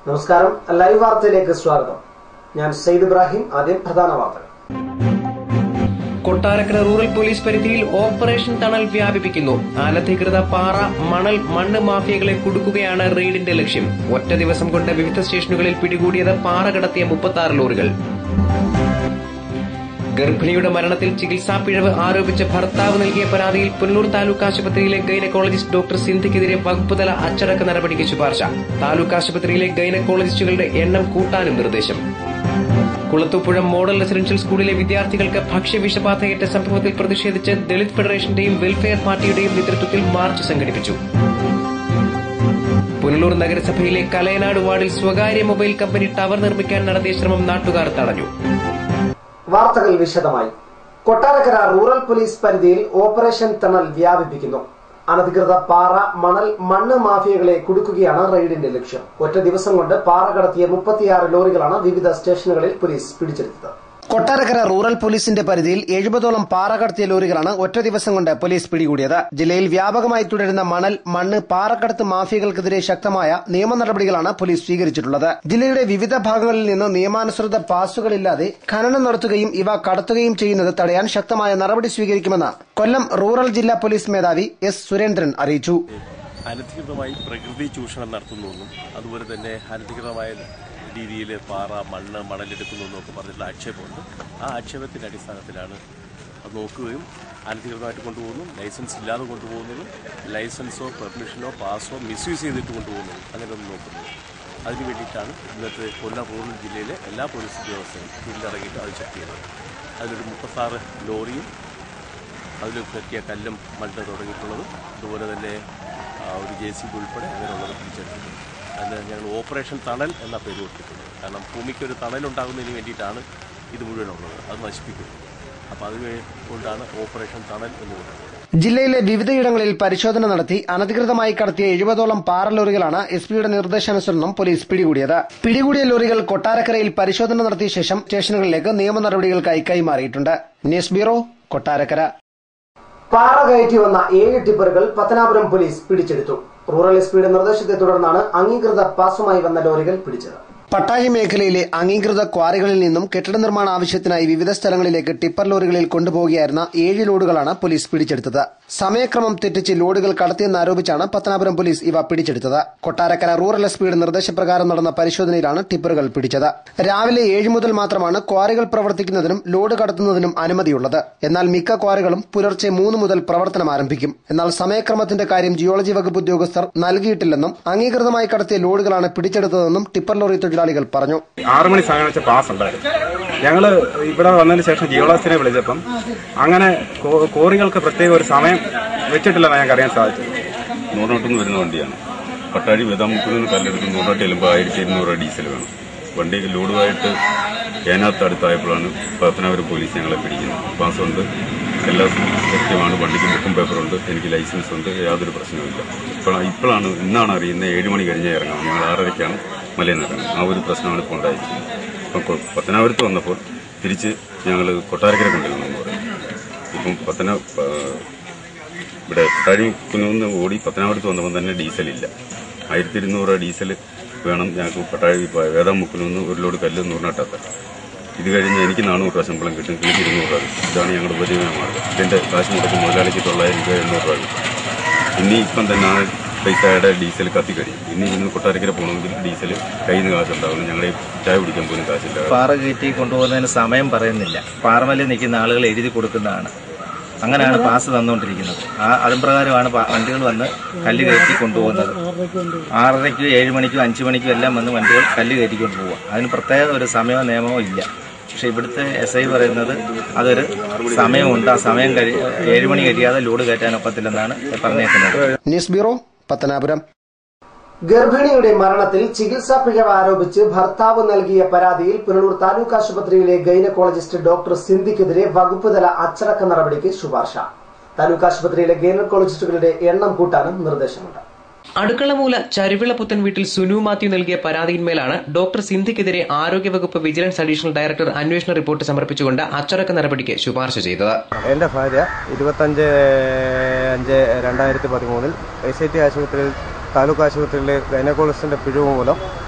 നമസ്കാരം ലൈവ് വാർത്തയിലേക്ക് സ്വാഗതം ഞാൻ സെയ്ദ് ഇബ്രാഹിം ആദ്യം പ്രധാന വാർത്തകൾ കൊട്ടാരക്കര റൂറൽ പോലീസ് പരിധിയിൽ ഓപ്പറേഷൻ തണൽ വ്യാപിപ്പിക്കുന്നു അനധികൃത പാറ മണൽ മണ്ണ് മാഫിയകളെ കുടുക്കുകയാണ് റെയ്ഡിന്റെ ലക്ഷ്യം ഒറ്റ ദിവസം കൊണ്ട് വിവിധ സ്റ്റേഷനുകളിൽ പിടികൂടിയത് പാറ കടത്തിയ മുപ്പത്തി ആറ് ലോറികൾ ഗർഭിണിയുടെ മരണത്തിൽ ചികിത്സാ പിഴവ് ആരോപിച്ച് ഭർത്താവ് നൽകിയ പരാതിയിൽ പുനലൂർ താലൂക്ക് ആശുപത്രിയിലെ ഗൈനക്കോളജിസ്റ്റ് ഡോക്ടർ സിന്ധിക്കെതിരെ വകുപ്പുതല അച്ചടക്ക നടപടിക്ക് ശുപാർശ താലൂക്ക് ആശുപത്രിയിലെ ഗൈനക്കോളജിസ്റ്റുകളുടെ എണ്ണം കൂട്ടാനും നിർദ്ദേശം കുളത്തൂപ്പുഴ മോഡൽ റെസിഡൻഷ്യൽ സ്കൂളിലെ വിദ്യാർത്ഥികൾക്ക് ഭക്ഷ്യവിഷബാധയേറ്റ സംഭവത്തിൽ പ്രതിഷേധിച്ച് ദളിത് ഫെഡറേഷന്റെയും വെൽഫെയർ പാർട്ടിയുടെയും നേതൃത്വത്തിൽ മാർച്ച് സംഘടിപ്പിച്ചു പുനലൂർ നഗരസഭയിലെ കലയനാട് വാർഡിൽ സ്വകാര്യ മൊബൈൽ കമ്പനി ടവർ നിർമ്മിക്കാൻ നടത്തിയ ശ്രമം നാട്ടുകാർ തടഞ്ഞു വാർത്തകൾ വിശദമായി കൊട്ടാരക്കര റൂറൽ പോലീസ് പരിധിയിൽ ഓപ്പറേഷൻ തണൽ വ്യാപിപ്പിക്കുന്നു അനധികൃത പാറ മണൽ മണ്ണ് മാഫിയകളെ കുടുക്കുകയാണ് റെയ്ഡിന്റെ ലക്ഷ്യം ഒറ്റ ദിവസം കൊണ്ട് പാറ കടത്തിയ മുപ്പത്തിയാറ് ലോറികളാണ് വിവിധ സ്റ്റേഷനുകളിൽ പോലീസ് പിടിച്ചെടുത്തത് കൊട്ടാരക്കര റൂറൽ പോലീസിന്റെ പരിധിയിൽ എഴുപതോളം പാറ കടത്തിയ ലോറികളാണ് ഒറ്റ ദിവസം കൊണ്ട് പോലീസ് പിടികൂടിയത് ജില്ലയിൽ വ്യാപകമായി തുടരുന്ന മണൽ മണ്ണ് പാറക്കടത്ത് മാഫിയകൾക്കെതിരെ ശക്തമായ നിയമ നടപടികളാണ് പോലീസ് സ്വീകരിച്ചിട്ടുള്ളത് ജില്ലയുടെ വിവിധ ഭാഗങ്ങളിൽ നിന്ന് നിയമാനുസൃത പാസുകളില്ലാതെ ഖനനം നടത്തുകയും ഇവ കടത്തുകയും ചെയ്യുന്നത് തടയാൻ ശക്തമായ നടപടി സ്വീകരിക്കുമെന്ന് കൊല്ലം റൂറൽ ജില്ലാ പോലീസ് മേധാവി എസ് സുരേന്ദ്രൻ അറിയിച്ചു അനധികൃതമായി പ്രകൃതി ചൂഷണം നടത്തുന്നുവെന്നും അതുപോലെ തന്നെ അനധികൃതമായ രീതിയിൽ പാറ മണ്ണ് മണലെടുക്കുന്നു എന്നൊക്കെ പറഞ്ഞിട്ടുള്ള ആക്ഷേപമുണ്ട് ആ ആക്ഷേപത്തിന്റെ അടിസ്ഥാനത്തിലാണ് അത് നോക്കുകയും അനധികൃതമായിട്ട് കൊണ്ടുപോകുന്നു ലൈസൻസ് ഇല്ലാതെ കൊണ്ടുപോകുന്നതും ലൈസൻസോ പെർമിഷനോ പാസോ മിസ്യൂസ് ചെയ്തിട്ട് കൊണ്ടുപോകുന്നതും അങ്ങനെയൊന്നും നോക്കുന്നത് അതിന് വേണ്ടിയിട്ടാണ് ഇന്നത്തെ കൊല്ലം റൂറൽ ജില്ലയിലെ എല്ലാ പോലീസ് ഉദ്യോഗസ്ഥരും ഫീൽഡിലിറങ്ങിയിട്ട് അത് ചെക്ക് ചെയ്തത് അതിലൊരു മുപ്പത്താറ് ലോറിയും അതിൽ പറ്റിയ കല്ലും മണ്ണ് തുടങ്ങിയിട്ടുള്ളതും അതുപോലെ തന്നെ ആ, ഒരു ജെ സി ബി ഉൾപ്പെടെ അങ്ങനെയുള്ളത് പിടിച്ചെടുത്തിട്ടുണ്ട് അതിന് ഞങ്ങൾ ഓപ്പറേഷൻ തണൽ എന്ന പേര് കൊടുത്തിട്ടുണ്ട് കാരണം ഭൂമിക്ക് ഒരു തണൽ ഉണ്ടാകുന്നതിന് വേണ്ടിയിട്ടാണ് ഇത് മുഴുവനുള്ളത് അത് നശിപ്പിക്കുന്നത് അപ്പോൾ അത് കൊണ്ടാണ് ഓപ്പറേഷൻ തണൽ എന്ന് പറയുന്നത് ജില്ലയിലെ വിവിധയിടങ്ങളിൽ പരിശോധന നടത്തി അനധികൃതമായി കടത്തിയ എഴുപതോളം പാറ ലോറികളാണ് എസ് പിയുടെ നിർദ്ദേശാനുസരണം പോലീസ് പിടികൂടിയത് പിടികൂടിയ ലോറികൾ കൊട്ടാരക്കരയിൽ പരിശോധന നടത്തിയ ശേഷം സ്റ്റേഷനുകളിലേക്ക് നിയമ നടപടികൾക്കായി കൈമാറിയിട്ടുണ്ട് ന്യൂസ് ബ്യൂറോ കൊട്ടാരക്കര പാറ കയറ്റി വന്ന ഏഴ് ടിപ്പറുകൾ പത്തനാപുരം പോലീസ് പിടിച്ചെടുത്തു റൂറൽ എസ് പിയുടെ നിർദ്ദേശത്തെ തുടർന്നാണ് അംഗീകൃത പാസുമായി വന്ന ലോറികൾ പിടിച്ചത് പട്ടാഴി മേഖലയിലെ അംഗീകൃത ക്വാറികളിൽ നിന്നും കെട്ടിട നിർമ്മാണ ആവശ്യത്തിനായി വിവിധ സ്ഥലങ്ങളിലേക്ക് ടിപ്പർ ലോറികളിൽ കൊണ്ടുപോകുകയായിരുന്ന ഏഴ് ലോഡുകളാണ് പോലീസ് പിടിച്ചെടുത്തത് സമയക്രമം തെറ്റിച്ച് ലോഡുകൾ കടത്തിയെന്നാരോപിച്ചാണ് പത്തനാപുരം പോലീസ് ഇവ പിടിച്ചെടുത്തത് കൊട്ടാരക്കര റൂറൽ എസ് പിയുടെ നിർദ്ദേശപ്രകാരം നടന്ന പരിശോധനയിലാണ് ടിപ്പറുകൾ പിടിച്ചത് രാവിലെ ഏഴ് മുതൽ മാത്രമാണ് ക്വാറികൾ പ്രവർത്തിക്കുന്നതിനും ലോഡ് കടത്തുന്നതിനും അനുമതിയുള്ളത് എന്നാൽ മിക്ക ക്വാറികളും പുലർച്ചെ മൂന്ന് മുതൽ പ്രവർത്തനം ആരംഭിക്കും എന്നാൽ സമയക്രമത്തിന്റെ കാര്യം ജിയോളജി വകുപ്പ് ഉദ്യോഗസ്ഥർ നൽകിയിട്ടില്ലെന്നും അംഗീകൃതമായി കടത്തിയ ലോഡുകളാണ് പിടിച്ചെടുത്തതെന്നും ടിപ്പർ ലോറി തൊഴിലാളികൾ പറഞ്ഞു ആറു മണി സമയം വെച്ച പാസ് ഉണ്ടായിരുന്നു ഞങ്ങൾ ഇവിടെ വന്നതിന് ശേഷം ജിയോളജിനെ വിളിച്ചപ്പം അങ്ങനെ കോ- കോറികൾക്ക് പ്രത്യേക ഒരു സമയം വെച്ചിട്ടില്ലെന്ന് ഞങ്ങൾക്ക് അറിയാൻ സാധിച്ചു നൂറിനോട്ടുനിന്ന് വരുന്ന വണ്ടിയാണ് പട്ടാഴി വേദാമുക്കിൽ നിന്ന് കല്ലെടുത്ത് നൂറിനോട്ട് ചെല്ലുമ്പോൾ ആയിരത്തി ഇരുന്നൂറ് രൂപ ഡീസൽ വേണം വണ്ടി ലോഡുമായിട്ട് ഏനാത്ത് അടുത്തായപ്പോഴാണ് പത്തനാപുരം പോലീസ് ഞങ്ങളെ പിടിക്കുന്നത് പാസ്സുണ്ട് എല്ലാ കൃത്യമാണ് വണ്ടിക്ക് ബുക്കും പേപ്പറുണ്ട് എനിക്ക് ലൈസൻസ് ഉണ്ട് യാതൊരു പ്രശ്നവുമില്ല ഇപ്പോൾ ഇപ്പോഴാണ് ഇന്നാണ് അറിയുന്നത് ഏഴ് മണി കഴിഞ്ഞേ ഇറങ്ങാം ഞങ്ങൾ ആറരയ്ക്കാണ് മലയിൽ നിന്ന് ഇറങ്ങുന്നത് ആ ഒരു പ്രശ്നമാണ് ഇപ്പോൾ ഉണ്ടായിരിക്കുന്നത് ഇപ്പം കൊ- പത്തനാപുരത്ത് വന്നപ്പോൾ തിരിച്ച് ഞങ്ങൾ കൊട്ടാരക്കര കൊണ്ടുവരണമെന്ന് പറയും ഇപ്പം പത്തന ആ, ഇവിടെ പട്ടാഴിക്കുന്ന് ഓടി പത്തനാപുരത്ത് വന്നപ്പോൾ തന്നെ ഡീസലില്ല ആയിരത്തി ഇരുന്നൂറ് രൂപ ഡീസൽ വേണം ഞങ്ങൾക്ക് പട്ടാഴി വേദാമുക്കിൽ ഒരു ലോഡ് കല്ല് നൂറിനട്ടാത്ത ഇത് കഴിഞ്ഞ് എനിക്ക് നാനൂറ് രൂപ ശമ്പളം കിട്ടും കിളിക്ക് ഇരുന്നൂറ് രൂപ കിട്ടും ഇതാണ് ഞങ്ങളുടെ ഉപജീവന മാർഗം ഇതിന്റെ കാശ് മുടക്കി മുതലാളിക്ക് തൊള്ളായിരം രൂപ എണ്ണൂറ് രൂപ കിട്ടും ഇനി ഇപ്പം തന്നെ ആ പൈസയുടെ ഡീസൽ കത്തിക്കഴിയും ഇനി ഇന്ന് കൊട്ടാരക്കര പോകണമെങ്കിൽ ഡീസൽ കയ്യിൽ നിന്ന് കാശുണ്ടാവും ഞങ്ങളെ ചായ കുടിക്കാൻ പോലും കാശില്ല പാറ കയറ്റി കൊണ്ടുപോകുന്നതിന് സമയം പറയുന്നില്ല പാറമലയിൽ നിൽക്കുന്ന ആളുകൾ എഴുതി കൊടുക്കുന്നതാണ് അങ്ങനെയാണ് പാസ് തന്നുകൊണ്ടിരിക്കുന്നത് ആ അതും പ്രകാരമാണ് പാ- വണ്ടികൾ വന്ന് കല്ല് കയറ്റി കൊണ്ടുപോകുന്നത് ആറരയ്ക്കും ഏഴ് മണിക്കും അഞ്ച് മണിക്കും എല്ലാം വന്ന് വണ്ടികൾ കല്ല് കയറ്റിക്കൊണ്ട് പോവുക അതിന് പ്രത്യേക ഒരു സമയമോ നിയമമോ ഇല്ല പക്ഷെ ഇവിടുത്തെ എസ് ഐ പറയുന്നത് അതൊരു സമയമുണ്ട് ആ സമയം കഴി ഏഴ് മണി കഴിയാതെ ലോഡ് കയറ്റാൻ ഒക്കത്തില്ലെന്നാണ് പറഞ്ഞേക്കുന്നത് ന്യൂസ് ബ്യൂറോ പത്തനാപുരം ഗർഭിണിയുടെ മരണത്തിൽ ചികിത്സാ പിഴവ് ആരോപിച്ച് ഭർത്താവ് നൽകിയ പരാതിയിൽ പുനലൂർ താലൂക്ക് ആശുപത്രിയിലെ ഗൈനക്കോളജിസ്റ്റ് ഡോക്ടർ സിന്ധിക്കെതിരെ വകുപ്പ് തല അച്ചടക്ക നടപടിക്ക് ശുപാർശ താലൂക്ക് ആശുപത്രിയിലെ ഗൈനക്കോളജിസ്റ്റുകളുടെ എണ്ണം കൂട്ടാനും നിർദ്ദേശമുണ്ട് അടുക്കളമൂല ചരുവിള പുത്തൻ വീട്ടിൽ സുനു മാത്യു നൽകിയ പരാതിയിന്മേലാണ് ഡോക്ടർ സിന്ധിക്കെതിരെ ആരോഗ്യവകുപ്പ് വിജിലൻസ് അഡീഷണൽ ഡയറക്ടർ അന്വേഷണ റിപ്പോർട്ട് സമർപ്പിച്ചുകൊണ്ട് അച്ചടക്ക നടപടിക്ക് ശുപാർശ ചെയ്തത് എൻ്റെ ഭാര്യ ഇരുപത്തഞ്ച് അഞ്ച് രണ്ടായിരത്തി പതിമൂന്നിൽ എ സി ടി ആശുപത്രിയിൽ താലൂക്ക് ആശുപത്രിയിലെ ഗൈനക്കോളജിസ്റ്റിൻ്റെ പിഴവ് മൂലം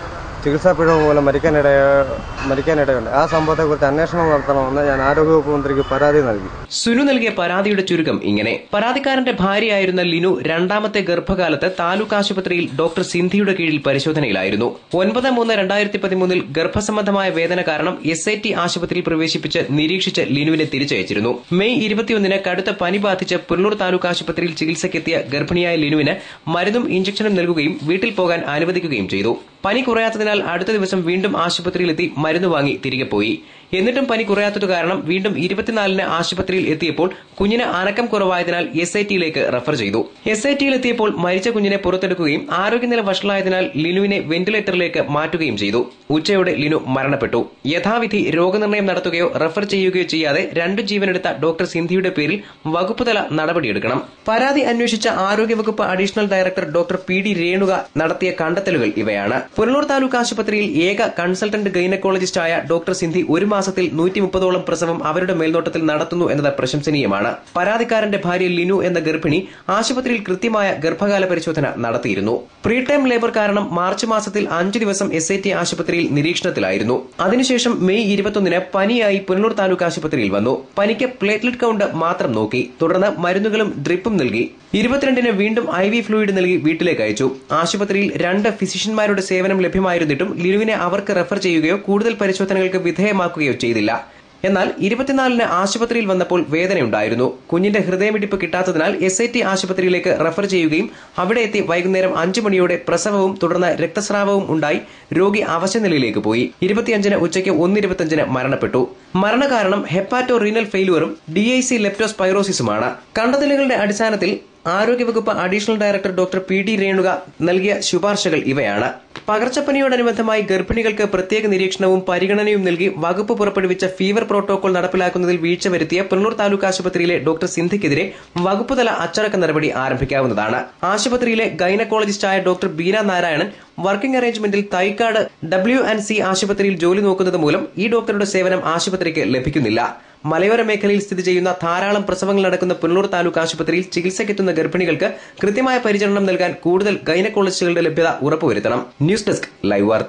ചികിത്സാ പിഴവ് മൂലം മരിക്കാനിടയ മരിക്കാനിടയുണ്ട് ആ സംഭവത്തെക്കുറിച്ച് അന്വേഷണം നടത്തണമെന്ന് ഞാൻ ആരോഗ്യവകുപ്പ് മന്ത്രിക്ക് പരാതി നൽകി സുനു നൽകിയ പരാതിയുടെ ചുരുക്കം ഇങ്ങനെ പരാതിക്കാരന്റെ ഭാര്യയായിരുന്ന ലിനു രണ്ടാമത്തെ ഗർഭകാലത്ത് താലൂക്ക് ആശുപത്രിയിൽ ഡോക്ടർ സിന്ധിയുടെ കീഴിൽ പരിശോധനയിലായിരുന്നു ഒൻപത് മൂന്ന് രണ്ടായിരത്തി പതിമൂന്നിൽ ഗർഭസംബന്ധമായ വേദന കാരണം എസ് ഐ ടി ആശുപത്രിയിൽ പ്രവേശിപ്പിച്ച് നിരീക്ഷിച്ച് ലിനുവിനെ തിരിച്ചയച്ചിരുന്നു മെയ് ഇരുപത്തിയൊന്നിന് കടുത്ത പനി ബാധിച്ച് പുല്ലൂർ താലൂക്ക് ആശുപത്രിയിൽ ചികിത്സയ്ക്കെത്തിയ ഗർഭിണിയായ ലിനുവിന് മരുന്നും ഇഞ്ചക്ഷനും നൽകുകയും വീട്ടിൽ പോകാൻ അനുവദിക്കുകയും ചെയ്തു പനി കുറയാത്തതിനാൽ അടുത്ത ദിവസം വീണ്ടും ആശുപത്രിയിലെത്തി മരുന്ന് വാങ്ങി തിരികെ പോയി എന്നിട്ടും പനി കുറയാത്തത് കാരണം വീണ്ടും ഇരുപത്തിനാലിന് ആശുപത്രിയിൽ എത്തിയപ്പോൾ കുഞ്ഞിന് അനക്കം കുറവായതിനാൽ എസ് ഐ ടിയിലേക്ക് റഫർ ചെയ്തു എസ് ഐ ടിയിൽ എത്തിയപ്പോൾ മരിച്ച കുഞ്ഞിനെ പുറത്തെടുക്കുകയും ആരോഗ്യനില വഷളായതിനാൽ ലിനുവിനെ വെന്റിലേറ്ററിലേക്ക് മാറ്റുകയും ചെയ്തു ഉച്ചയോടെ ലിനു മരണപ്പെട്ടു യഥാവിധി രോഗനിർണയം നടത്തുകയോ റഫർ ചെയ്യുകയോ ചെയ്യാതെ രണ്ടു ജീവനെടുത്ത ഡോക്ടർ സിന്ധിയുടെ പേരിൽ വകുപ്പുതല നടപടിയെടുക്കണം പരാതി അന്വേഷിച്ച ആരോഗ്യവകുപ്പ് additional director doctor P D Renuka നടത്തിയ കണ്ടെത്തലുകൾ ഇവയാണ് പുനലൂർ താലൂക്ക് ആശുപത്രിയിൽ ഏക കൺസൾട്ടന്റ് ഗൈനക്കോളജിസ്റ്റായ ഡോക്ടർ സിന്ധി ഒരു മാസത്തിൽ നൂറ്റി മുപ്പതോളം പ്രസവം അവരുടെ മേൽനോട്ടത്തിൽ നടത്തുന്നു എന്നത് പ്രശംസനീയമാണ് പരാതിക്കാരന്റെ ഭാര്യ ലിനു എന്ന ഗർഭിണി ആശുപത്രിയിൽ കൃത്യമായ ഗർഭകാല പരിശോധന നടത്തിയിരുന്നു പ്രീ ടൈം ലേബർ കാരണം മാർച്ച് മാസത്തിൽ അഞ്ചു ദിവസം എസ് ഐ ടി ആശുപത്രിയിൽ നിരീക്ഷണത്തിലായിരുന്നു അതിനുശേഷം മെയ് ഇരുപത്തൊന്നിന് പനിയായി പുനലൂർ താലൂക്ക് ആശുപത്രിയിൽ വന്നു പനിക്ക് പ്ലേറ്റ്ലെറ്റ് കൗണ്ട് മാത്രം നോക്കി തുടർന്ന് മരുന്നുകളും ഡ്രിപ്പും നൽകി ഇരുപത്തിരണ്ടിന് വീണ്ടും ഐ വി ഫ്ലൂയിഡ് നൽകി വീട്ടിലേക്ക് അയച്ചു ആശുപത്രിയിൽ രണ്ട് ഫിസിഷ്യന്മാരുടെ സേവനം ലഭ്യമായിരുന്നിട്ടും ലിനുവിനെ അവർക്ക് റെഫർ ചെയ്യുകയോ കൂടുതൽ പരിശോധനകൾക്ക് വിധേയമാക്കുകയോ ചെയ്തില്ല എന്നാൽ ഇരുപത്തിനാലിന് ആശുപത്രിയിൽ വന്നപ്പോൾ വേദനയുണ്ടായിരുന്നു കുഞ്ഞിന്റെ ഹൃദയമിടിപ്പ് കിട്ടാത്തതിനാൽ എസ് ഐ ടി ആശുപത്രിയിലേക്ക് റഫർ ചെയ്യുകയും അവിടെ എത്തി വൈകുന്നേരം അഞ്ചു മണിയോടെ പ്രസവവും തുടർന്ന് രക്തസ്രാവവും ഉണ്ടായി രോഗി അവശനിലയിലേക്ക് പോയി ഇരുപത്തിയഞ്ചിന് ഉച്ചയ്ക്ക് ഒന്നിരുപത്തിയഞ്ചിന് മരണപ്പെട്ടു മരണകാരണം ഹെപ്പാറ്റോ റീനൽ ഫെയിലുവറും ഡി ഐ സി ലെപ്റ്റോസ്പൈറോസിസുമാണ് കണ്ടെത്തലുകളുടെ അടിസ്ഥാനത്തിൽ ആരോഗ്യവകുപ്പ് additional director doctor P D Renuka നൽകിയ ശുപാർശകൾ ഇവയാണ് പകർച്ചപ്പനിയോടനുബന്ധമായി ഗർഭിണികൾക്ക് പ്രത്യേക നിരീക്ഷണവും പരിഗണനയും നൽകി വകുപ്പ് പുറപ്പെടുവിച്ച ഫീവർ പ്രോട്ടോകോൾ നടപ്പിലാക്കുന്നതിൽ വീഴ്ച വരുത്തിയ പുനലൂർ താലൂക്ക് ആശുപത്രിയിലെ ഡോക്ടർ സിന്ധിക്കെതിരെ വകുപ്പുതല അച്ചടക്ക നടപടി ആരംഭിക്കാവുന്നതാണ് ആശുപത്രിയിലെ ഗൈനക്കോളജിസ്റ്റായ ഡോക്ടർ ബീന നാരായണൻ വർക്കിംഗ് അറേഞ്ച്മെന്റിൽ തൈക്കാട് ഡബ്ല്യു ആൻഡ് സി ആശുപത്രിയിൽ ജോലി നോക്കുന്നത് മൂലം ഈ ഡോക്ടറുടെ സേവനം ആശുപത്രിക്ക് ലഭിക്കുന്നില്ല മലയോര മേഖലയിൽ സ്ഥിതി ചെയ്യുന്ന ധാരാളം പ്രസവങ്ങൾ നടക്കുന്ന പുനലൂർ താലൂക്ക് ആശുപത്രിയിൽ ചികിത്സയ്ക്കെത്തുന്ന ഗർഭിണികൾക്ക് കൃത്യമായ പരിചരണം നൽകാൻ കൂടുതൽ ഗൈനക്കോളജിസ്റ്റുകളുടെ ലഭ്യത ഉറപ്പുവരുത്തണം ന്യൂസ് ഡെസ്ക് ലൈവ് വാർത്ത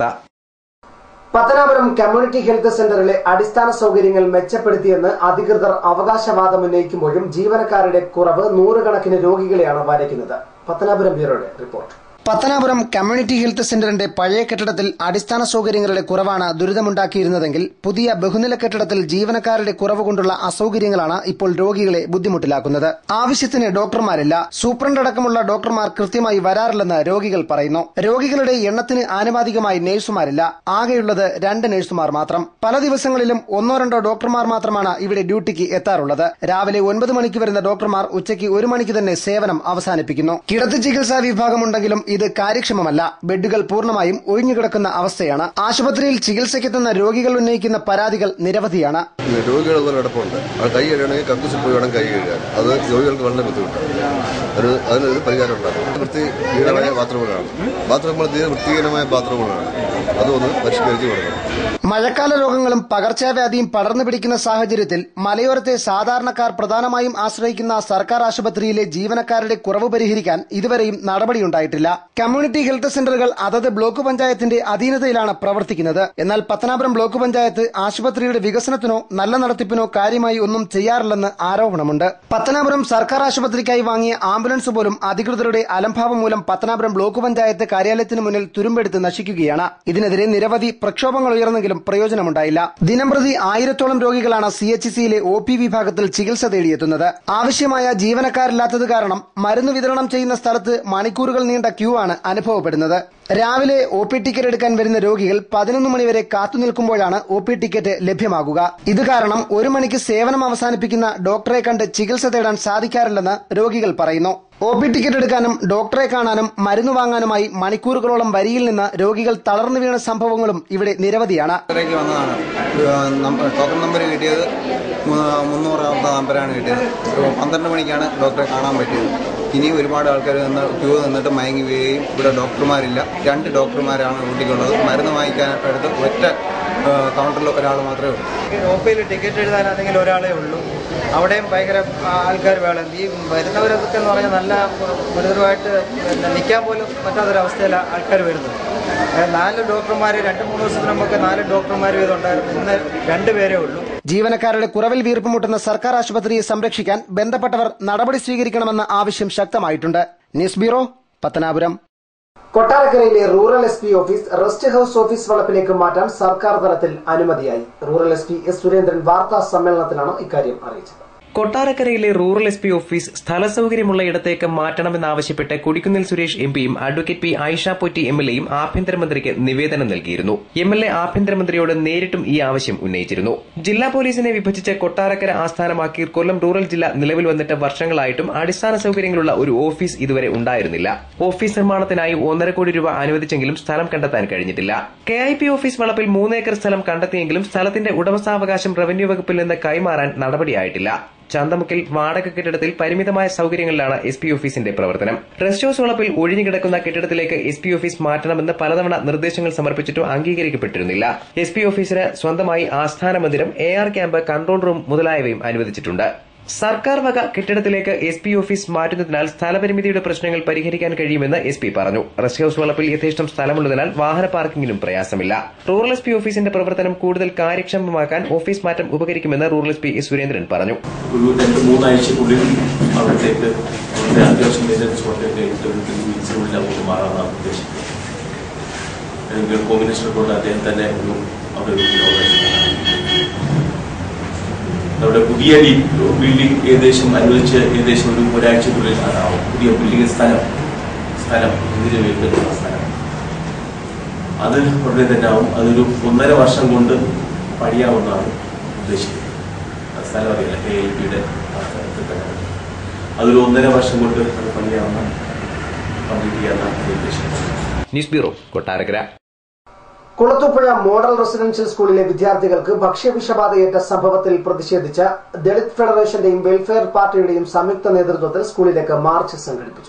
പത്തനാപുരം കമ്മ്യൂണിറ്റി ഹെൽത്ത് സെന്ററിലെ അടിസ്ഥാന സൗകര്യങ്ങൾ മെച്ചപ്പെടുത്തിയെന്ന് അധികൃതർ അവകാശവാദം ഉന്നയിക്കുമ്പോഴും ജീവനക്കാരുടെ കുറവ് നൂറുകണക്കിന് രോഗികളെയാണ് വരയ്ക്കുന്നത് പത്തനാപുരം ബ്യൂറോയുടെ റിപ്പോർട്ട് പത്തനാപുരം കമ്മ്യൂണിറ്റി ഹെൽത്ത് സെന്ററിന്റെ പഴയ കെട്ടിടത്തിൽ അടിസ്ഥാന സൗകര്യങ്ങളുടെ കുറവാണ് ദുരിതമുണ്ടാക്കിയിരുന്നതെങ്കിൽ പുതിയ ബഹുനില കെട്ടിടത്തിൽ ജീവനക്കാരുടെ കുറവ് കൊണ്ടുള്ള അസൗകര്യങ്ങളാണ് ഇപ്പോൾ രോഗികളെ ബുദ്ധിമുട്ടിലാക്കുന്നത് ആവശ്യത്തിന് ഡോക്ടർമാരില്ല സൂപ്രണ്ട് അടക്കമുള്ള ഡോക്ടർമാർ കൃത്യമായി വരാറില്ലെന്ന് രോഗികൾ പറയുന്നു രോഗികളുടെ എണ്ണത്തിന് ആനുപാതികമായി നഴ്സുമാരില്ല ആകെയുള്ളത് രണ്ട് നഴ്സുമാർ മാത്രം പല ദിവസങ്ങളിലും ഒന്നോ രണ്ടോ ഡോക്ടർമാർ മാത്രമാണ് ഇവിടെ ഡ്യൂട്ടിക്ക് എത്താറുള്ളത് രാവിലെ ഒൻപത് മണിക്ക് വരുന്ന ഡോക്ടർമാർ ഉച്ചയ്ക്ക് ഒരു മണിക്ക് തന്നെ സേവനം അവസാനിപ്പിക്കുന്നു കിടത്തി ചികിത്സാ വിഭാഗമുണ്ടെങ്കിലും ഇത് കാര്യക്ഷമമല്ല ബെഡുകൾ പൂർണ്ണമായും ഒഴിഞ്ഞുകിടക്കുന്ന അവസ്ഥയാണ് ആശുപത്രിയിൽ ചികിത്സയ്ക്കെത്തുന്ന രോഗികൾ ഉന്നയിക്കുന്ന പരാതികൾ നിരവധിയാണ് രോഗികൾ പോലെ കിടപ്പുണ്ട് അത് കൈ കഴുകണമെങ്കിൽ കക്കൂസിൽ പോയി വേണം കൈ കഴുകാൻ അത് രോഗികൾക്ക് വളരെ ബുദ്ധിമുട്ടാണ് ഒരു അതിനൊരു പരിഹാരം ഉണ്ടാകും വൃത്തിഹീനമായ ബാത്റൂമുകളാണ് ബാത്റൂമുകൾ തീരെ വൃത്തിഹീനമായ ബാത്റൂമുകളാണ് അതൊന്ന് പരിഷ്കരിച്ച് കൊടുക്കണം മഴക്കാല രോഗങ്ങളും പകർച്ചവ്യാധിയും പടർന്നു പിടിക്കുന്ന സാഹചര്യത്തിൽ മലയോരത്തെ സാധാരണക്കാർ പ്രധാനമായും ആശ്രയിക്കുന്ന സർക്കാർ ആശുപത്രിയിലെ ജീവനക്കാരുടെ കുറവ് പരിഹരിക്കാൻ ഇതുവരെയും നടപടിയുണ്ടായിട്ടില്ല കമ്മ്യൂണിറ്റി ഹെൽത്ത് സെന്ററുകൾ അതത് ബ്ലോക്ക് പഞ്ചായത്തിന്റെ അധീനതയിലാണ് പ്രവർത്തിക്കുന്നത് എന്നാൽ പത്തനാപുരം ബ്ലോക്ക് പഞ്ചായത്ത് ആശുപത്രിയുടെ വികസനത്തിനോ നല്ല നടത്തിപ്പിനോ കാര്യമായി ഒന്നും ചെയ്യാറില്ലെന്ന് ആരോപണമുണ്ട് പത്തനാപുരം സർക്കാർ ആശുപത്രിക്കായി വാങ്ങിയ ആംബുലൻസ് പോലും അധികൃതരുടെ അലംഭാവം മൂലം പത്തനാപുരം ബ്ലോക്ക് പഞ്ചായത്ത് കാര്യാലയത്തിന് മുന്നിൽ തുരുമ്പെടുത്ത് നശിക്കുകയാണ് ഇതിനെതിരെ നിരവധി പ്രക്ഷോഭങ്ങൾ ഉയർന്നെങ്കിലും പ്രയോജനമുണ്ടായില്ല ദിനംപ്രതി ആയിരത്തോളം രോഗികളാണ് സി എച്ച് സിയിലെ ഒ പി വിഭാഗത്തിൽ ചികിത്സ തേടിയെത്തുന്നത് ആവശ്യമായ ജീവനക്കാരില്ലാത്തത് കാരണം മരുന്ന് വിതരണം ചെയ്യുന്ന സ്ഥലത്ത് മണിക്കൂറുകൾ നീണ്ട ക്യൂ ആണ് അനുഭവപ്പെടുന്നത് രാവിലെ ഒ പി ടിക്കറ്റ് എടുക്കാൻ വരുന്ന രോഗികൾ പതിനൊന്ന് മണിവരെ കാത്തുനിൽക്കുമ്പോഴാണ് ഒ പി ടിക്കറ്റ് ലഭ്യമാകുക ഇത് കാരണം ഒരു മണിക്ക് സേവനം അവസാനിപ്പിക്കുന്ന ഡോക്ടറെ കണ്ട് ചികിത്സ തേടാൻ സാധിക്കാറില്ലെന്ന് രോഗികൾ പറയുന്നു ഒ പി ടിക്കറ്റ് എടുക്കാനും ഡോക്ടറെ കാണാനും മരുന്ന് വാങ്ങാനുമായി മണിക്കൂറുകളോളം വരിയിൽ നിന്ന് രോഗികൾ തളർന്നു വീണ സംഭവങ്ങളും ഇവിടെ നിരവധിയാണ് ഇത്രയ്ക്ക് വന്നതാണ് ഏഹ് നമ്പ- ടോക്കൺ നമ്പർ കിട്ടിയത് മൂ- മുന്നൂറാമത്തെ നമ്പറാണ് കിട്ടിയത് ഒരു പന്ത്രണ്ട് മണിക്കാണ് ഡോക്ടറെ കാണാൻ പറ്റിയത് ഇനിയും ഒരുപാട് ആൾക്കാർ നിന്ന് ക്യൂ നിന്നിട്ട് മയങ്ങി വീഴുകയും ഇവിടെ ഡോക്ടർമാരില്ല രണ്ട് ഡോക്ടർമാരാണ് ഡ്യൂട്ടിക്കുള്ളത് മരുന്ന് വാങ്ങിക്കാനായിട്ട് അടുത്ത് ഒറ്റ ഏഹ് കൗണ്ടറിൽ ഒരാൾ മാത്രമേ ഉള്ളൂ ഒപ്പയിൽ ടിക്കറ്റ് എഴുതാനാണെങ്കിൽ ഒരാളേ ഉള്ളൂ അവിടെയും ഭയങ്കര ആൾക്കാർ വേണം ഈ വരുന്നവരൊക്കെ എന്ന് പറഞ്ഞാൽ നല്ല ഗുരുതരമായിട്ട് പിന്നെ നിൽക്കാൻ പോലും പറ്റാത്തൊരവസ്ഥയിലാണ് ആൾക്കാർ വരുന്നത് ഏഹ് നാല് ഡോക്ടർമാർ രണ്ട് മൂന്ന് ദിവസത്തിന് മുമ്പൊക്കെ നാല് ഡോക്ടർമാർ വീതം ഉണ്ടായിരുന്നു ഇന്ന് രണ്ട് പേരേ ഉള്ളൂ ജീവനക്കാരുടെ കുറവിൽ വീർപ്പുമുട്ടുന്ന സർക്കാർ ആശുപത്രിയെ സംരക്ഷിക്കാൻ ബന്ധപ്പെട്ടവർ നടപടി സ്വീകരിക്കണമെന്ന ആവശ്യം ശക്തമായിട്ടുണ്ട് ന്യൂസ് ബ്യൂറോ പത്തനാപുരം കൊട്ടാരക്കരയിലെ rural S P office rest house office വളപ്പിലേക്ക് മാറ്റാൻ സർക്കാർ തലത്തിൽ അനുമതിയായി rural S P S Surendran വാർത്താ സമ്മേളനത്തിലാണ് ഇക്കാര്യം അറിയിച്ചത് കൊട്ടാരക്കരയിലെ റൂറൽ എസ് പി ഓഫീസ് സ്ഥല സൌകര്യമുള്ള ഇടത്തേക്ക് മാറ്റണമെന്നാവശ്യപ്പെട്ട് കൊടിക്കുന്നിൽ സുരേഷ് എം പിയും advocate P Ayisha Potti M L എയും ആഭ്യന്തരമന്ത്രിക്ക് നിവേദനം നൽകിയിരുന്നു എം എൽ എ ആഭ്യന്തരമന്ത്രിയോട് നേരിട്ടും ഈ ആവശ്യം ഉന്നയിച്ചിരുന്നു ജില്ലാ പോലീസിനെ വിഭജിച്ച് കൊട്ടാരക്കര ആസ്ഥാനമാക്കി കൊല്ലം റൂറൽ ജില്ല നിലവിൽ വന്നിട്ട് വർഷങ്ങളായിട്ടും അടിസ്ഥാന സൌകര്യങ്ങളുള്ള ഒരു ഓഫീസ് ഇതുവരെ ഉണ്ടായിരുന്നില്ല ഓഫീസ് നിർമ്മാണത്തിനായി ഒന്നര കോടി രൂപ അനുവദിച്ചെങ്കിലും സ്ഥലം കണ്ടെത്താൻ കഴിഞ്ഞിട്ടില്ല കെ ഐ പി ഓഫീസ് വളപ്പിൽ മൂന്നേക്കർ സ്ഥലം കണ്ടെത്തിയെങ്കിലും സ്ഥലത്തിന്റെ ഉടമസ്ഥാവകാശം റവന്യൂ വകുപ്പിൽ നിന്ന് കൈമാറാൻ നടപടിയായിട്ടില്ല ചന്തമുക്കിൽ വാടക കെട്ടിടത്തിൽ പരിമിതമായ സൌകര്യങ്ങളിലാണ് എസ് പി ഓഫീസിന്റെ പ്രവർത്തനം റെസ്റ്റ് ഹൌസ് വളപ്പിൽ ഒഴിഞ്ഞുകിടക്കുന്ന കെട്ടിടത്തിലേക്ക് എസ് പി ഓഫീസ് മാറ്റണമെന്ന് പലതവണ നിർദ്ദേശങ്ങൾ സമർപ്പിച്ചിട്ടും അംഗീകരിക്കപ്പെട്ടിരുന്നില്ല എസ് പി ഓഫീസിന് സ്വന്തമായി ആസ്ഥാന മന്ദിരം A R camp control room മുതലായവയും അനുവദിച്ചിട്ടുണ്ട് സർക്കാർ വക കെട്ടിടത്തിലേക്ക് എസ് പി ഓഫീസ് മാറ്റുന്നതിനാൽ സ്ഥലപരിമിതിയുടെ പ്രശ്നങ്ങൾ പരിഹരിക്കാൻ കഴിയുമെന്ന് എസ് പി പറഞ്ഞു റെസ്റ്റ് ഹൌസ് വളപ്പിൽ യഥേഷ്ടം സ്ഥലമുള്ളതിനാൽ വാഹന പാർക്കിംഗിനും പ്രയാസമില്ല റൂറൽ എസ് പി ഓഫീസിന്റെ പ്രവർത്തനം കൂടുതൽ കാര്യക്ഷമമാക്കാൻ ഓഫീസ് മാറ്റം ഉപകരിക്കുമെന്ന് rural S P S Surendran പറഞ്ഞു ഒരു രണ്ട് മൂന്നാഴ്ചക്കുള്ളിൽ അവിടത്തേക്ക് അവരുടെ അത്യാവശ്യം മെയിൻ്റനൻസ് വർക്കൊക്കെ ആയിട്ട് ഒരു ടു വീക്സിനുള്ളിൽ നമുക്ക് മാറാമെന്നാണ് ഉദ്ദേശിക്കുന്നത് എനിക്ക് ഹോം മിനിസ്റ്റർ കൊണ്ട് അദ്ദേഹം തന്നെ ഒരു അവിടെ ഒരു ഇനോഗ്രേഷൻ നമ്മുടെ പുതിയ ഈ ബിൽഡിംഗ് ഏകദേശം അനുവദിച്ച് ഏകദേശം ഒരു ഒരാഴ്ചക്കുള്ളിൽ അതാവും പുതിയ ബിൽഡിംഗ് സ്ഥലം സ്ഥലം ഇതിന് വേണ്ടുന്ന സ്ഥലം അത് ഉടനെ തന്നെ ആവും അതൊരു ഒന്നര വർഷം കൊണ്ട് പണിയാവുന്നതാണ് ഉദ്ദേശിക്കുന്നത് ആ സ്ഥലം അറിയില്ല കെ ഐ പിയുടെ അതൊരു ഒന്നര വർഷം കൊണ്ട് അത് പണിയാവുന്ന കംപ്ലീറ്റ് ചെയ്യാനാണ് ഉദ്ദേശിക്കുന്നത് news bureau Kottarakkara Kulathupuzha model residential സ്കൂളിലെ വിദ്യാർത്ഥികൾക്ക് ഭക്ഷ്യവിഷബാധയേറ്റ സംഭവത്തിൽ പ്രതിഷേധിച്ച് ദളിത് ഫെഡറേഷന്റെയും വെൽഫെയർ പാർട്ടിയുടെയും സംയുക്ത നേതൃത്വത്തിൽ സ്കൂളിലേക്ക് മാർച്ച് സംഘടിപ്പിച്ചു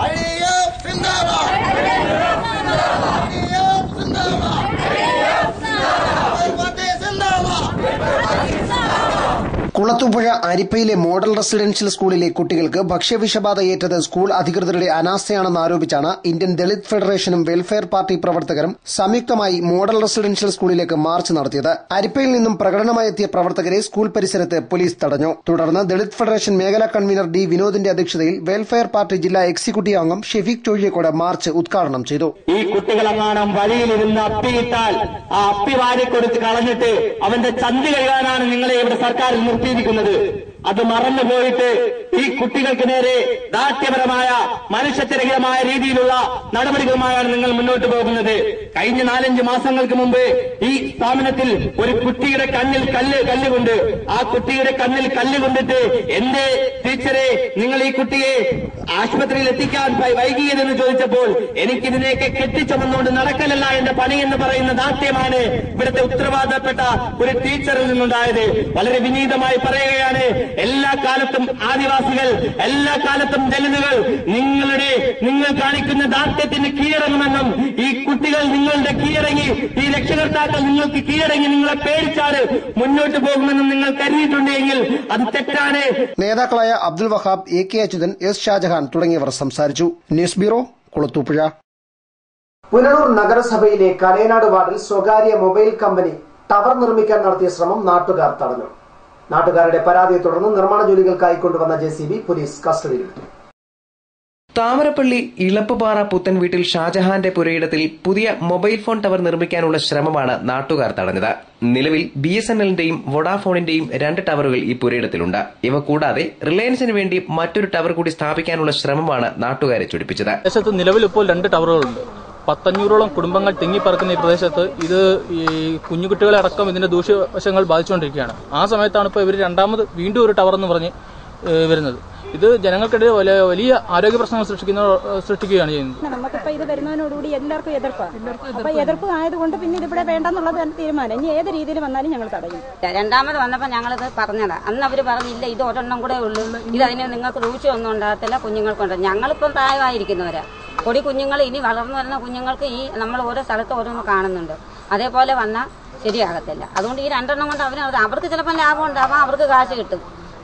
കുളത്തൂപ്പുഴ അരിപ്പയിലെ മോഡൽ റെസിഡൻഷ്യൽ സ്കൂളിലെ കുട്ടികൾക്ക് ഭക്ഷ്യവിഷബാധ ഏറ്റത് സ്കൂൾ അധികൃതരുടെ അനാസ്ഥയാണെന്ന് ആരോപിച്ചാണ് ഇന്ത്യൻ ദളിത് ഫെഡറേഷനും വെൽഫെയർ പാർട്ടി പ്രവർത്തകരും സംയുക്തമായി മോഡൽ റെസിഡൻഷ്യൽ സ്കൂളിലേക്ക് മാർച്ച് നടത്തിയത് അരിപ്പയിൽ നിന്നും പ്രകടനമായെത്തിയ പ്രവർത്തകരെ സ്കൂൾ പരിസരത്ത് പോലീസ് തടഞ്ഞു തുടർന്ന് ദളിത് ഫെഡറേഷൻ മേഖലാ കൺവീനർ ഡി വിനോദിന്റെ അധ്യക്ഷതയിൽ വെൽഫെയർ പാർട്ടി ജില്ലാ എക്സിക്യൂട്ടീവ് അംഗം ഷെഫീഖ് ചൊഴിയക്കോട് മാർച്ച് ഉദ്ഘാടനം ചെയ്തു ഈ കുട്ടികളെങ്ങാനും വഴിയിലിരുന്ന് അപ്പിയിട്ടാൽ ആ അപ്പി വാരിക്കൊടുത്ത് കളഞ്ഞിട്ട് അവന്റെ ചന്തി കഴുകാനാണ് നിങ്ങളെ ഇവിടെ സർക്കാർ നിർത്തിയിരിക്കുന്നത് അത് മറന്നുപോയിട്ട് ഈ കുട്ടികൾക്ക് നേരെ ദാഷ്ട്യപരമായ മനുഷ്യത്വരഹിതമായ രീതിയിലുള്ള നടപടികളുമായാണ് നിങ്ങൾ മുന്നോട്ട് പോകുന്നത് കഴിഞ്ഞ നാലഞ്ച് മാസങ്ങൾക്ക് മുമ്പ് ഈ സ്ഥാപനത്തിൽ ഒരു കുട്ടിയുടെ കണ്ണിൽ കല്ല് കല്ലുകൊണ്ട് ആ കുട്ടിയുടെ കണ്ണിൽ കല്ല് കൊണ്ടിട്ട് എന്റെ ടീച്ചറെ നിങ്ങൾ ഈ കുട്ടിയെ ആശുപത്രിയിൽ എത്തിക്കാൻ വൈ- വൈകിയതെന്ന് ചോദിച്ചപ്പോൾ എനിക്കിതിനെയൊക്കെ കെട്ടിച്ചമന്നുകൊണ്ട് നടക്കലല്ല എന്റെ പണി എന്ന് പറയുന്ന ദാഷ്ട്യമാണ് ഇവിടുത്തെ ഉത്തരവാദപ്പെട്ട ഒരു ടീച്ചറിൽ നിന്നുണ്ടായത് വളരെ വിനീതമായി പറയുകയാണ് എല്ലാ കാലത്തും ആദിവാസികൾ എല്ലാ കാലത്തും ദലിതുകൾ നിങ്ങളുടെ നിങ്ങൾ കാണിക്കുന്ന ദാഷ്ട്യത്തിന് കീഴടങ്ങുമെന്നും ഈ കുട്ടികൾ നിങ്ങളുടെ കീഴടങ്ങി ഈ രക്ഷകർത്താക്കൾ നിങ്ങൾക്ക് കീഴടങ്ങി നിങ്ങളെ പേടിച്ചാണ് മുന്നോട്ട് പോകുമെന്നും നിങ്ങൾ കരുതിയിട്ടുണ്ടെങ്കിൽ അത് തെറ്റാണ് നേതാക്കളായ Abdul Wahab A K Achuthan S Shajahan തുടങ്ങിയവർ സംസാരിച്ചു ന്യൂസ് ബ്യൂറോ കുളത്തൂപ്പുഴ പുനലൂർ നഗരസഭയിലെ കലയനാട് വാർഡിൽ സ്വകാര്യ മൊബൈൽ കമ്പനി ടവർ നിർമ്മിക്കാൻ നടത്തിയ ശ്രമം നാട്ടുകാർ തടഞ്ഞു നാട്ടുകാരുടെ പരാതിയെ തുടർന്ന് നിർമ്മാണ ജോലികൾക്കായി കൊണ്ടുവന്ന ജെ സി ബി പോലീസ് കസ്റ്റഡിയിലെടുത്തു താമരപ്പള്ളി ഇളപ്പുപാറ പുത്തൻ വീട്ടിൽ ഷാജഹാന്റെ പുരയിടത്തിൽ പുതിയ മൊബൈൽ ഫോൺ ടവർ നിർമ്മിക്കാനുള്ള ശ്രമമാണ് നാട്ടുകാർ തടഞ്ഞത് നിലവിൽ ബി എസ് എൻ എല്ലിന്റെയും വൊഡാഫോണിന്റെയും രണ്ട് ടവറുകൾ ഈ പുരയിടത്തിലുണ്ട് ഇവ കൂടാതെ റിലയൻസിന് വേണ്ടി മറ്റൊരു ടവർ കൂടി സ്ഥാപിക്കാനുള്ള ശ്രമമാണ് നാട്ടുകാരെ ചൊടിപ്പിച്ചത് പ്രദേശത്ത് നിലവിൽ ഇപ്പോൾ രണ്ട് ടവറുകളുണ്ട് പത്തഞ്ഞൂറോളം കുടുംബങ്ങൾ തിങ്ങിപ്പറക്കുന്ന ഈ പ്രദേശത്ത് ഇത് ഈ കുഞ്ഞുകുട്ടികളെ അടക്കം ഇതിന്റെ ദൂഷ്യവശങ്ങൾ ബാധിച്ചുകൊണ്ടിരിക്കുകയാണ് ആ സമയത്താണ് ഇപ്പോൾ ഇവർ രണ്ടാമത് വീണ്ടും ഒരു ടവർ എന്ന് പറഞ്ഞ് ഏഹ് വരുന്നത് ഇത് ജനങ്ങൾക്കിടയിൽ വലിയ വലിയ ആരോഗ്യ പ്രശ്നങ്ങൾ സൃഷ്ടിക്കുന്ന സൃഷ്ടിക്കുകയാണ് ചെയ്യുന്നത് നമുക്കിപ്പോ ഇത് വരുന്നതിനോടുകൂടി എല്ലാവർക്കും എതിർപ്പാണ് അപ്പൊ എതിർപ്പ് ആയതുകൊണ്ട് പിന്നെ ഇതിവിടെ വേണ്ടെന്നുള്ളത് തന്നെ തീരുമാനം ഇനി ഏത് രീതിയിൽ വന്നാലും ഞങ്ങൾ തടയും രണ്ടാമത് വന്നപ്പോൾ ഞങ്ങളിത് പറഞ്ഞതാ അന്ന് അവർ പറഞ്ഞില്ല ഇത് ഒരെണ്ണം കൂടെ ഉള്ളൂ ഇത് അതിന് നിങ്ങൾക്ക് ദൂഷ്യമൊന്നും ഉണ്ടാകത്തില്ല കുഞ്ഞുങ്ങൾക്കുണ്ട് ഞങ്ങളിപ്പം പ്രായമായിരിക്കുന്നവരാ പൊടി കുഞ്ഞുങ്ങൾ ഇനി വളർന്നു വരുന്ന കുഞ്ഞുങ്ങൾക്ക് ഈ നമ്മൾ ഓരോ സ്ഥലത്ത് ഓരോന്ന് കാണുന്നുണ്ട് അതേപോലെ വന്നാൽ ശരിയാകത്തില്ല അതുകൊണ്ട് ഈ രണ്ടെണ്ണം കൊണ്ട് അവർ അവർക്ക് ചിലപ്പോൾ ലാഭം ഉണ്ടാവാം അവർക്ക് കാശ് കിട്ടും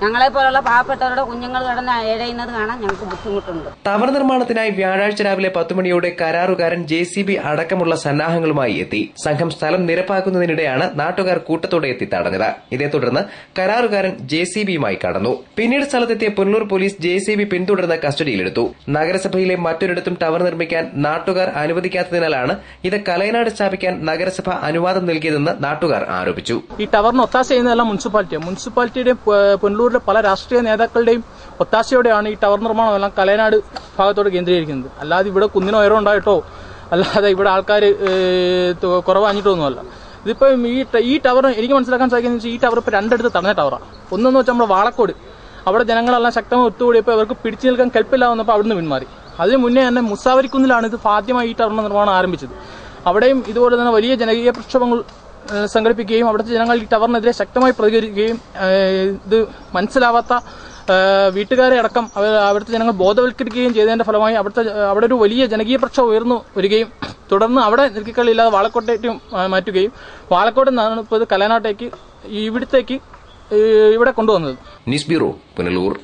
ഞങ്ങളെ പോലുള്ള പാവപ്പെട്ടവരുടെ കുഞ്ഞുങ്ങൾ കിടന്ന് ഇഴയുന്നത് കാണാൻ ഞങ്ങൾക്ക് ബുദ്ധിമുട്ടുണ്ട് ടവർ നിർമ്മാണത്തിനായി വ്യാഴാഴ്ച രാവിലെ പത്ത് മണിയോടെ കരാറുകാരൻ ജെ സി ബി അടക്കമുള്ള സന്നാഹങ്ങളുമായി എത്തി സംഘം സ്ഥലം നിരപ്പാക്കുന്നതിനിടെയാണ് നാട്ടുകാർ കൂട്ടത്തോടെ എത്തി തടഞ്ഞത് ഇതേ തുടർന്ന് കരാറുകാരൻ ജെ സി ബിയുമായി കടന്നു പിന്നീട് സ്ഥലത്തെത്തിയ Punalur police J C B പിന്തുടർന്ന് കസ്റ്റഡിയിലെടുത്തു നഗരസഭയിലെ മറ്റൊരിടത്തും ടവർ നിർമ്മിക്കാൻ നാട്ടുകാർ അനുവദിക്കാത്തതിനാലാണ് ഇത് കലയനാട് സ്ഥാപിക്കാൻ നഗരസഭ അനുവാദം നൽകിയതെന്ന് നാട്ടുകാർ ആരോപിച്ചു ഈ ടവറിന് ഒത്താശ ചെയ്യുന്നതെല്ലാം മുനിസിപ്പാലിറ്റിയാണ് മുനിസിപ്പാലിറ്റിയുടെയും പ- പുനലൂരിലെ പല രാഷ്ട്രീയ നേതാക്കളുടെയും ഒത്താശയോടെയാണ് ഈ ടവർ നിർമ്മാണം എല്ലാം കലയനാട് ഭാഗത്തോട് കേന്ദ്രീകരിക്കുന്നത് അല്ലാതെ ഇവിടെ കുന്നിനോ ഉയരം ഉണ്ടായിട്ടോ അല്ലാതെ ഇവിടെ ആൾക്കാർ കുറവാഞ്ഞിട്ടൊന്നുമല്ല ഇതിപ്പം ഈ ട- ഈ ടവർ എനിക്ക് മനസ്സിലാക്കാൻ സാധിക്കുന്നത് വെച്ചാൽ ഈ ടവർ ഇപ്പോൾ രണ്ടിടത്ത് തടഞ്ഞ ടവറാണ് ഒന്നെന്ന് വെച്ചാൽ നമ്മുടെ വാളക്കോട് അവിടെ ജനങ്ങളെല്ലാം ശക്തമായി ഒത്തുകൂടിയപ്പോൾ അവർക്ക് പിടിച്ചു നിൽക്കാൻ കെൽപ്പില്ല വന്നപ്പോൾ അവിടുന്ന് പിന്മാറി അതിന് മുന്നേ തന്നെ മുസാവരിക്കുന്നിലാണ് ഇത് ആദ്യമായി ഈ ടവറിന്റെ നിർമ്മാണം ആരംഭിച്ചത് അവിടെയും ഇതുപോലെ തന്നെ വലിയ ജനകീയ പ്രക്ഷോഭങ്ങൾ ഏഹ് സംഘടിപ്പിക്കുകയും അവിടുത്തെ ജനങ്ങൾ ഈ ടവറിനെതിരെ ശക്തമായി പ്രതികരിക്കുകയും ഏഹ് ഇത് മനസ്സിലാവാത്ത ഏഹ് വീട്ടുകാരെ അടക്കം അവർ അവിടുത്തെ ജനങ്ങൾ ബോധവൽക്കരിക്കുകയും ചെയ്തതിന്റെ ഫലമായി അവിടുത്തെ അവിടെ ഒരു വലിയ ജനകീയ പ്രക്ഷോഭം ഉയർന്നു വരികയും തുടർന്ന് അവിടെ നിർക്കിക്കളിയില്ലാതെ വാളക്കോട്ടേക്ക് മാറ്റുകയും വാളക്കോട്ടിൽ നിന്നാണ് ഇപ്പോൾ ഇത് കലനാട്ടേക്ക് ഇവിടത്തേക്ക് ഏഹ് ഇവിടെ കൊണ്ടുവന്നത് ന്യൂസ് ബ്യൂറോ പുനലൂർ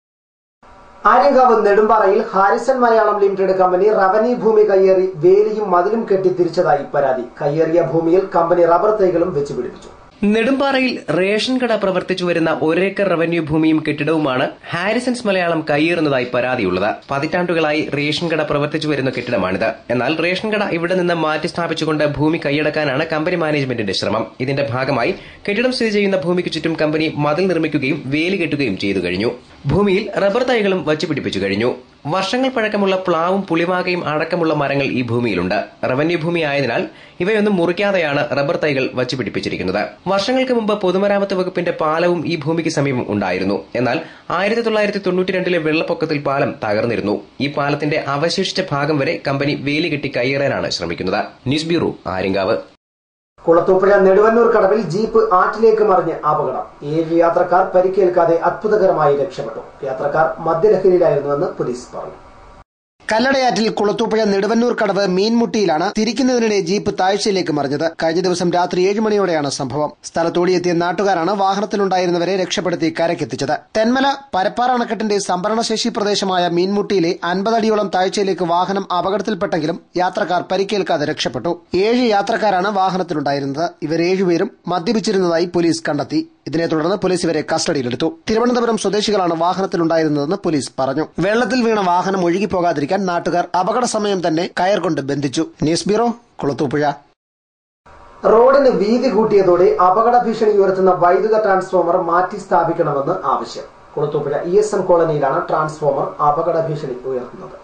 ആര്യങ്കാവ് നെടുമ്പാറയിൽ Harrison Malayalam limited company revenue ഭൂമി കയ്യേറി വേലിയും മതിലും കെട്ടി തിരിച്ചതായി പരാതി കയ്യേറിയ ഭൂമിയിൽ കമ്പനി റബ്ബർ തൈകളും വെച്ചുപിടിപ്പിച്ചു നെടുമ്പാറയിൽ റേഷൻ കട പ്രവർത്തിച്ചു വരുന്ന ഒരേക്കർ റവന്യൂ ഭൂമിയും കെട്ടിടവുമാണ് ഹാരിസൺസ് മലയാളം കയ്യേറുന്നതായി പരാതിയുള്ളത് പതിറ്റാണ്ടുകളായി റേഷൻ കട പ്രവർത്തിച്ചു വരുന്ന കെട്ടിടമാണിത് എന്നാൽ റേഷൻ കട ഇവിടെ നിന്ന് മാറ്റി സ്ഥാപിച്ചുകൊണ്ട് ഭൂമി കൈയടക്കാനാണ് കമ്പനി മാനേജ്മെന്റിന്റെ ശ്രമം ഇതിന്റെ ഭാഗമായി കെട്ടിടം സ്ഥിതി ചെയ്യുന്ന ഭൂമിക്ക് ചുറ്റും കമ്പനി മതിൽ നിർമ്മിക്കുകയും വേലി കെട്ടുകയും ചെയ്തു കഴിഞ്ഞു ഭൂമിയിൽ റബ്ബർ തൈകളും വച്ചുപിടിപ്പിച്ചു കഴിഞ്ഞു വർഷങ്ങൾ പഴക്കമുള്ള പ്ലാവും പുളിവാകയും അടക്കമുള്ള മരങ്ങൾ ഈ ഭൂമിയിലുണ്ട് റവന്യൂ ഭൂമി ആയതിനാൽ ഇവയൊന്നും മുറിക്കാതെയാണ് റബ്ബർ തൈകൾ വച്ചുപിടിപ്പിച്ചിരിക്കുന്നത് വർഷങ്ങൾക്ക് മുമ്പ് പൊതുമരാമത്ത് വകുപ്പിന്റെ പാലവും ഈ ഭൂമിക്ക് സമീപം ഉണ്ടായിരുന്നു എന്നാൽ ആയിരത്തി തൊള്ളായിരത്തി തൊണ്ണൂറ്റി രണ്ടിലെ വെള്ളപ്പൊക്കത്തിൽ പാലം തകർന്നിരുന്നു ഈ പാലത്തിന്റെ അവശേഷിച്ച ഭാഗം വരെ കമ്പനി വേലി കെട്ടി കയ്യേറാനാണ് ശ്രമിക്കുന്നത് ന്യൂസ് ബ്യൂറോ ആര്യങ്കാവ് കുളത്തൂപ്പുഴ നെടുവന്നൂർ കടവിൽ ജീപ്പ് ആറ്റിലേക്ക് മറിഞ്ഞ് അപകടം ഏഴ് യാത്രക്കാർ പരിക്കേൽക്കാതെ അത്ഭുതകരമായി രക്ഷപ്പെട്ടു യാത്രക്കാർ മദ്യലഹരിയിലായിരുന്നുവെന്ന് പോലീസ് പറഞ്ഞു കല്ലടയാറ്റിൽ കുളത്തൂപ്പുഴ നെടുവന്നൂർ കടവ് മീൻമുട്ടിയിലാണ് തിരിക്കുന്നതിനിടെ ജീപ്പ് താഴ്ചയിലേക്ക് മറിഞ്ഞത് കഴിഞ്ഞ ദിവസം രാത്രി ഏഴ് മണിയോടെയാണ് സംഭവം സ്ഥലത്തോടിയെത്തിയ നാട്ടുകാരാണ് വാഹനത്തിലുണ്ടായിരുന്നവരെ രക്ഷപ്പെടുത്തി കരക്കെത്തിച്ചത് തെന്മല പരപ്പാറ അണക്കെട്ടിന്റെ സംഭരണശേഷി പ്രദേശമായ മീൻമുട്ടിയിലെ അൻപതടിയോളം താഴ്ചയിലേക്ക് വാഹനം അപകടത്തിൽപ്പെട്ടെങ്കിലും യാത്രക്കാർ പരിക്കേൽക്കാതെ രക്ഷപ്പെട്ടു ഏഴ് യാത്രക്കാരാണ് വാഹനത്തിലുണ്ടായിരുന്നത് ഇവർ ഏഴുപേരും മദ്യപിച്ചിരുന്നതായി പോലീസ് കണ്ടെത്തി ഇതിനെ തുടർന്ന് പോലീസ് ഇവരെ കസ്റ്റഡിയിലെടുത്തു തിരുവനന്തപുരം സ്വദേശികളാണ് വാഹനത്തിലുണ്ടായിരുന്നതെന്ന് പോലീസ് പറഞ്ഞു വെള്ളത്തിൽ വീണ വാഹനം ഒഴുകിപ്പോകാതിരിക്കാൻ നാട്ടുകാർ അപകട സമയം തന്നെ കയർ കൊണ്ട് ബന്ധിച്ചു ന്യൂസ് ബ്യൂറോ കുളത്തൂപ്പുഴ റോഡിന് വീതി കൂട്ടിയതോടെ അപകട ഭീഷണി ഉയർത്തുന്ന വൈദ്യുത ട്രാൻസ്ഫോമർ മാറ്റി സ്ഥാപിക്കണമെന്ന് ആവശ്യം കുളത്തൂപ്പുഴ ഇ എസ് എം കോളനിയിലാണ് ട്രാൻസ്ഫോമർ അപകട ഭീഷണി ഉയർത്തുന്നത്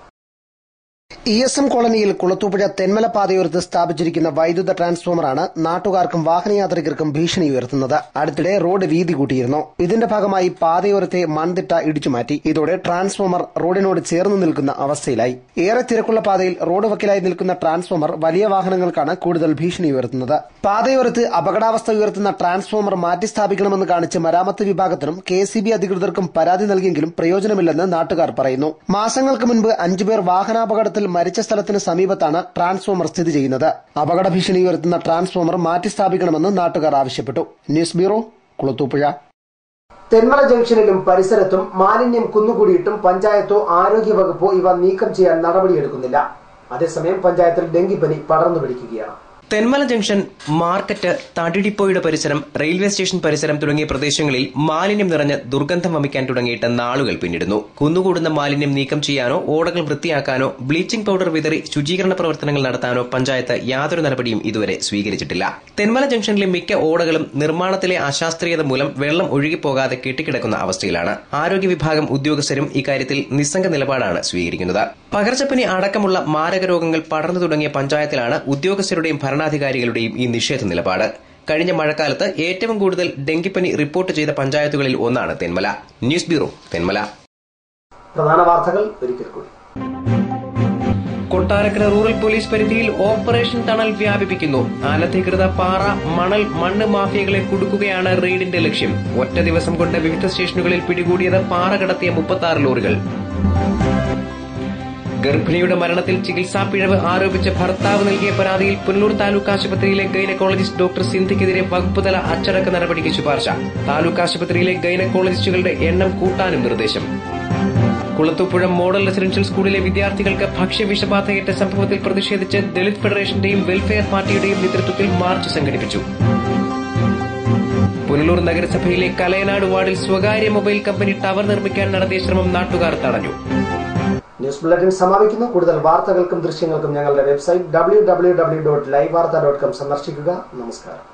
ഇ എസ് എം കോളനിയിൽ കുളത്തൂപ്പുഴ തെന്മല പാതയോരത്ത് സ്ഥാപിച്ചിരിക്കുന്ന വൈദ്യുത ട്രാൻസ്ഫോമറാണ് നാട്ടുകാർക്കും വാഹനയാത്രികർക്കും ഭീഷണി ഉയർത്തുന്നത് അടുത്തിടെ റോഡ് വീതി കൂട്ടിയിരുന്നു ഇതിന്റെ ഭാഗമായി പാതയോരത്തെ മൺതിട്ട ഇടിച്ചുമാറ്റി ഇതോടെ ട്രാൻസ്ഫോമർ റോഡിനോട് ചേർന്ന് നിൽക്കുന്ന അവസ്ഥയിലായി ഏറെ തിരക്കുള്ള പാതയിൽ റോഡ് വക്കിലായി നിൽക്കുന്ന ട്രാൻസ്ഫോമർ വലിയ വാഹനങ്ങൾക്കാണ് കൂടുതൽ ഭീഷണി ഉയർത്തുന്നത് പാതയോരത്ത് അപകടാവസ്ഥ ഉയർത്തുന്ന ട്രാൻസ്ഫോമർ മാറ്റി സ്ഥാപിക്കണമെന്ന് കാണിച്ച് മരാമത്ത് വിഭാഗത്തിനും കെ സി ബി അധികൃതർക്കും പരാതി നൽകിയെങ്കിലും പ്രയോജനമില്ലെന്ന് നാട്ടുകാർ പറയുന്നു മാസങ്ങൾക്ക് മുൻപ് അഞ്ചുപേർ വാഹനാപകടത്തിൽ മരിച്ച സ്ഥലത്തിന് സമീപത്താണ് ട്രാൻസ്ഫോമർ സ്ഥിതി ചെയ്യുന്നത് അപകട ഭീഷണി ഉയർത്തുന്ന ട്രാൻസ്ഫോമർ മാറ്റി സ്ഥാപിക്കണമെന്ന് നാട്ടുകാർ ആവശ്യപ്പെട്ടു ന്യൂസ് ബ്യൂറോ കുളത്തൂപ്പുഴ തെന്മല ജംഗ്ഷനിലും പരിസരത്തും മാലിന്യം കുന്നുകൂടിയിട്ടും പഞ്ചായത്തോ ആരോഗ്യവകുപ്പോ ഇവ നീക്കം ചെയ്യാൻ നടപടിയെടുക്കുന്നില്ല അതേസമയം പഞ്ചായത്തിൽ ഡെങ്കിപ്പനി പടർന്നു പിടിക്കുകയാണ് തെന്മല ജംഗ്ഷൻ മാർക്കറ്റ് തടിഡിപ്പോയുടെ പരിസരം റെയിൽവേ സ്റ്റേഷൻ പരിസരം തുടങ്ങിയ പ്രദേശങ്ങളിൽ മാലിന്യം നിറഞ്ഞ് ദുർഗന്ധം വമിക്കാൻ തുടങ്ങിയിട്ട് നാളുകൾ പിന്നിടുന്നു കുന്നുകൂടുന്ന മാലിന്യം നീക്കം ചെയ്യാനോ ഓടകൾ വൃത്തിയാക്കാനോ ബ്ലീച്ചിംഗ് പൗഡർ വിതറി ശുചീകരണ പ്രവർത്തനങ്ങൾ നടത്താനോ പഞ്ചായത്ത് യാതൊരു നടപടിയും ഇതുവരെ സ്വീകരിച്ചിട്ടില്ല തെന്മല ജംഗ്ഷനിലെ മിക്ക ഓടകളും നിർമ്മാണത്തിലെ അശാസ്ത്രീയത മൂലം വെള്ളം ഒഴുകിപ്പോകാതെ കെട്ടിക്കിടക്കുന്ന അവസ്ഥയിലാണ് ആരോഗ്യ വിഭാഗം ഉദ്യോഗസ്ഥരും ഇക്കാര്യത്തിൽ നിസ്സംഗ നിലപാടാണ് സ്വീകരിക്കുന്നത് പകർച്ചപ്പനി അടക്കമുള്ള മാരക രോഗങ്ങൾ പടർന്നു തുടങ്ങിയ പഞ്ചായത്തിലാണ് ഉദ്യോഗസ്ഥരുടെയും ഭരണാധികാരികളുടെയും ഈ നിഷേധ നിലപാട് കഴിഞ്ഞ മഴക്കാലത്ത് ഏറ്റവും കൂടുതൽ ഡെങ്കിപ്പനി റിപ്പോർട്ട് ചെയ്ത പഞ്ചായത്തുകളിൽ ഒന്നാണ് തെന്മല ന്യൂസ് ബ്യൂറോ തെന്മല പ്രധാന വാർത്തകൾ ഒരിക്കൽ കൂടി കൊട്ടാരക്കര റൂറൽ പോലീസ് പരിധിയിൽ ഓപ്പറേഷൻ ടണൽ വ്യാപിപ്പിക്കുന്നു അനധികൃത പാറ മണൽ മണ്ണ് മാഫിയകളെ കുടുക്കുകയാണ് റെയ്ഡിന്റെ ലക്ഷ്യം ഒറ്റ ദിവസം കൊണ്ട് വിവിധ സ്റ്റേഷനുകളിൽ പിടികൂടിയത് പാറ കടത്തിയ മുപ്പത്തി ലോറികൾ ഗർഭിണിയുടെ മരണത്തിൽ ചികിത്സാ പിഴവ് ആരോപിച്ച് ഭർത്താവ് നൽകിയ പരാതിയിൽ പുനലൂർ താലൂക്ക് ആശുപത്രിയിലെ ഗൈനക്കോളജിസ്റ്റ് ഡോക്ടർ സിന്ധിക്കെതിരെ വകുപ്പുതല അച്ചടക്ക നടപടിക്ക് ശുപാർശ താലൂക്ക് ആശുപത്രിയിലെ ഗൈനക്കോളജിസ്റ്റുകളുടെ എണ്ണം കൂട്ടാനും നിർദ്ദേശം കുളത്തൂപ്പുഴ മോഡൽ റെസിഡൻഷ്യൽ സ്കൂളിലെ വിദ്യാർത്ഥികൾക്ക് ഭക്ഷ്യവിഷബാധയേറ്റ സംഭവത്തിൽ പ്രതിഷേധിച്ച് ദളിത് ഫെഡറേഷന്റെയും വെൽഫെയർ പാർട്ടിയുടെയും നേതൃത്വത്തിൽ മാർച്ച് സംഘടിപ്പിച്ചു പുനലൂർ നഗരസഭയിലെ കലയനാട് വാർഡിൽ സ്വകാര്യ മൊബൈൽ കമ്പനി ടവർ നിർമ്മിക്കാൻ നടത്തിയ ശ്രമം നാട്ടുകാർ തടഞ്ഞു ന്യൂസ് ബുള്ളറ്റിൻ സമാപിക്കുന്നു കൂടുതൽ വാർത്തകൾക്കും ദൃശ്യങ്ങൾക്കും ഞങ്ങളുടെ website W W W dot live Vartha dot com സന്ദർശിക്കുക നമസ്കാരം